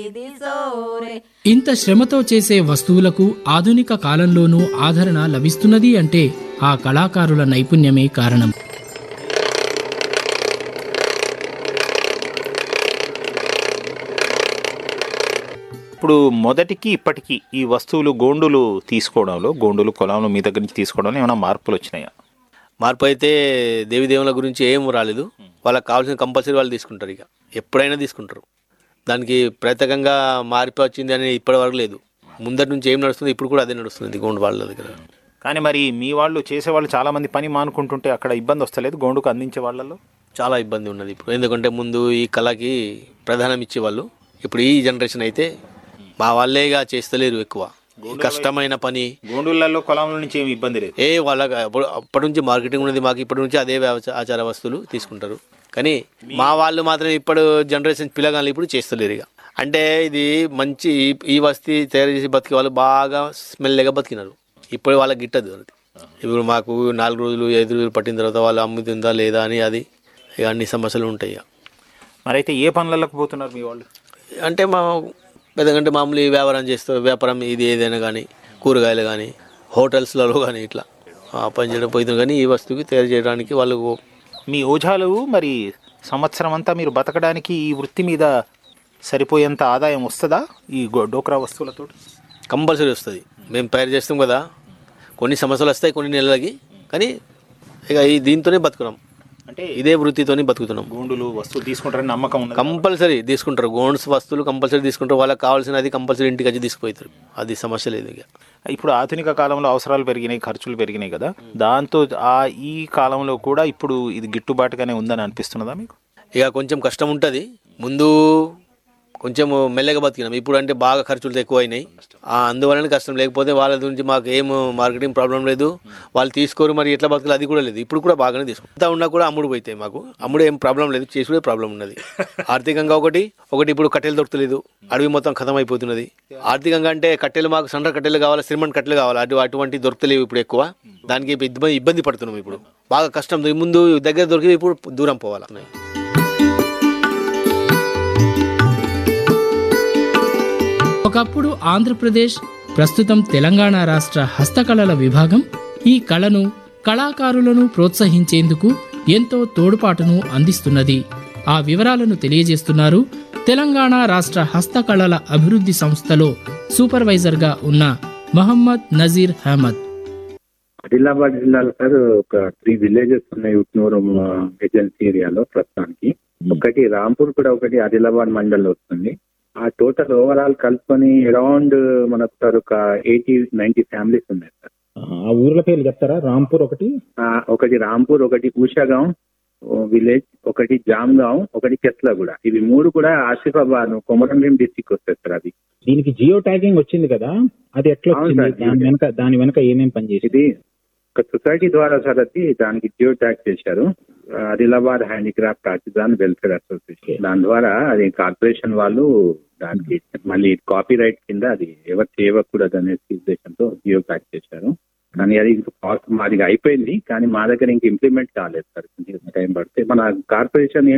ఇంత శ్రమతో చేసే వస్తువులకు ఆధునిక కాలంలోనూ ఆదరణ లభిస్తున్నది అంటే ఆ కళాకారుల నైపుణ్యమే కారణం ఇప్పుడు మొదటికి ఇప్పటికి ఈ వస్తువులు గోండులు తీసుకోవడంలో గోండులు కొలంలో మీ దగ్గర నుంచి తీసుకోవడంలో ఏమైనా మార్పులు వచ్చినాయా మార్పు అయితే దేవి దేవుల గురించి ఏం రాలేదు వాళ్ళకి కావాల్సిన కంపల్సరీ వాళ్ళు తీసుకుంటారు ఇక ఎప్పుడైనా తీసుకుంటారు దానికి ప్రత్యేకంగా మార్పు వచ్చింది అని ఇప్పటి వరకు లేదు ముందటి నుంచి ఏం నడుస్తుంది ఇప్పుడు కూడా అదే నడుస్తుంది గోండు వాళ్ళ దగ్గర కానీ మరి మీ వాళ్ళు చేసేవాళ్ళు చాలా మంది పని మానుకుంటుంటే అక్కడ ఇబ్బంది వస్తలేదు గోండుకు అందించే వాళ్ళలో చాలా ఇబ్బంది ఉన్నది ఇప్పుడు ఎందుకంటే ముందు ఈ కళకి ప్రధానం ఇచ్చేవాళ్ళు ఇప్పుడు ఈ జనరేషన్ అయితే మా వాళ్ళే ఇక చేస్తలేరు ఎక్కువ ఈ కష్టమైన పని గోండులలో కొలంల నుంచి ఏమి ఇబ్బంది లేదు ఏ వాళ్ళకి అప్పుడు అప్పటి నుంచి మార్కెటింగ్ ఉన్నది మాకు ఇప్పటి నుంచి అదే వ్యవస- ఆచార వస్తువులు తీసుకుంటారు కానీ మా వాళ్ళు మాత్రం ఇప్పుడు జనరేషన్ పిల్లగాళ్ళు ఇప్పుడు చేస్తలేరు ఇక అంటే ఇది మంచి ఈ- ఈ వస్తీ తయారు చేసి బతికే వాళ్ళు బాగా స్మెల్గా బతికినారు ఇప్పుడు వాళ్ళకి గిట్టదు అది ఇప్పుడు మాకు నాలుగు రోజులు ఐదు రోజులు పట్టిన తర్వాత వాళ్ళు అమ్ముతుందా లేదా అని అది ఇక అన్ని సమస్యలు ఉంటాయి ఇక మరి అయితే ఏ పనులకు పోతున్నారు మీ వాళ్ళు అంటే మా పెద్దగంటే మామూలు ఈ వ్యాపారం చేస్తారు వ్యాపారం ఇది ఏదైనా కానీ కూరగాయలు కానీ హోటల్స్లలో కానీ ఇట్లా ఆ పని చేయడం పోతుంది కానీ ఈ వస్తువుకి తయారు చేయడానికి వాళ్ళు మీ ఓజాలు మరి సంవత్సరం అంతా మీరు బతకడానికి ఈ వృత్తి మీద సరిపోయేంత ఆదాయం వస్తుందా ఈ గో- డోక్రా వస్తువులతో కంపల్సరీ వస్తుంది మేము తయారు చేస్తాం కదా కొన్ని సమస్యలు వస్తాయి కొన్ని నెలలకి కానీ ఇక ఈ దీంతోనే బతుకున్నాం అంటే ఇదే వృత్తితోనే బతుకుతున్నాం గోండులు వస్తువులు తీసుకుంటారని నమ్మకం ఉన్నది కంపల్సరీ తీసుకుంటారు గోండ్స్ వస్తువులు కంపల్సరీ తీసుకుంటారు వాళ్ళకి కావాల్సినది కంపల్సరీ ఇంటికి వచ్చి తీసుకుపోతారు అది సమస్య లేదు ఇక ఇప్పుడు ఆధునిక కాలంలో అవసరాలు పెరిగినాయి ఖర్చులు పెరిగినాయి కదా దాంతో ఆ ఈ కాలంలో కూడా ఇప్పుడు ఇది గిట్టుబాటుగానే ఉందని అనిపిస్తున్నదా మీకు ఇక కొంచెం కష్టం ఉంటుంది ముందు కొంచెం మెల్లగా బతికినాం ఇప్పుడు అంటే బాగా ఖర్చులు ఎక్కువ అయినాయి ఆ, అందువలన కష్టం లేకపోతే వాళ్ళ గురించి మాకు ఏం మార్కెటింగ్ ప్రాబ్లం లేదు వాళ్ళు తీసుకోరు మరి ఎట్లా బతకాలి అది కూడా లేదు ఇప్పుడు కూడా బాగానే తీసుకుంటాం అంతా ఉన్నా కూడా అమ్ముడు పోతాయి మాకు అమ్ముడు ఏం ప్రాబ్లం లేదు చేసుడే ప్రాబ్లం ఉన్నది ఆర్థికంగా ఒకటి ఒకటి ఇప్పుడు కట్టెలు దొరకలేదు అడవి మొత్తం ఖతం అయిపోతున్నది ఆర్థికంగా అంటే కట్టెలు మాకు సండ్ర కట్టెలు కావాలి సిమెంట్ కట్టెలు కావాలి అటు అటువంటి దొరకలేవు ఇప్పుడు ఎక్కువ దానికి ఇబ్బంది ఇబ్బంది పడుతున్నాం ఇప్పుడు బాగా కష్టం ముందు దగ్గర దొరికి ఇప్పుడు దూరం పోవాలి ఒకప్పుడు ఆంధ్రప్రదేశ్ ప్రస్తుతం తెలంగాణ రాష్ట్ర హస్తకళల విభాగం ఈ కళను కళాకారులను ప్రోత్సహించేందుకు ఎంతో తోడ్పాటును అందిస్తున్నది ఆ వివరాలను తెలియజేస్తున్నారు తెలంగాణ రాష్ట్ర హస్తకళల అభివృద్ధి సంస్థలో సూపర్వైజర్గా ఉన్న మహమ్మద్ నజీర్ అహ్మద్ ఆదిలాబాద్ జిల్లాలో సార్ ఒక త్రీ విలేజెస్ ఉన్నాయి ఉట్నూరు ఏజెన్సీ ఏరియాలో ప్రస్తుతానికి ఒకటి రాంపూర్ కూడా ఒకటి ఆదిలాబాద్ మండల్ వస్తుంది ఆ టోటల్ ఓవరాల్ కలుపుకొని అరౌండ్ మనకు సార్ ఒక ఎయిటీ నైన్టీ ఫ్యామిలీస్ ఉన్నాయి సార్ ఆ ఊర్ల పేర్లు చెప్తారా రాంపూర్ ఒకటి ఆ, ఒకటి రాంపూర్ ఒకటి ఊషాగాం విలేజ్ ఒకటి జామ్గాం ఒకటి చెస్లగూడ ఇవి మూడు కూడా ఆసిఫాబాద్ కొమరంభీం డిస్టిక్ వస్తాయి సార్ అది దీనికి జియో ట్యాగింగ్ వచ్చింది కదా అది ఎట్లా అవును వచ్చింది సార్, దాని వెనక దాని వెనక ఏమేం పనిచేసింది ఇది ఒక సొసైటీ ద్వారా సార్ అది దానికి జియో ట్యాగ్ చేశారు Adilabad handicraft artisan welfare association దాని ద్వారా అది కార్పొరేషన్ వాళ్ళు దానికి మళ్ళీ కాపీ రైట్ కింద అది ఎవరు చేయకూడదు అనే ఉద్దేశంతో జియో ట్యాగ్ చేశారు కానీ అది మాది అయిపోయింది కానీ మా దగ్గర ఇంక ఇంప్లిమెంట్ కాలేదు సార్ కొంచెం టైం పడితే మన కార్పొరేషన్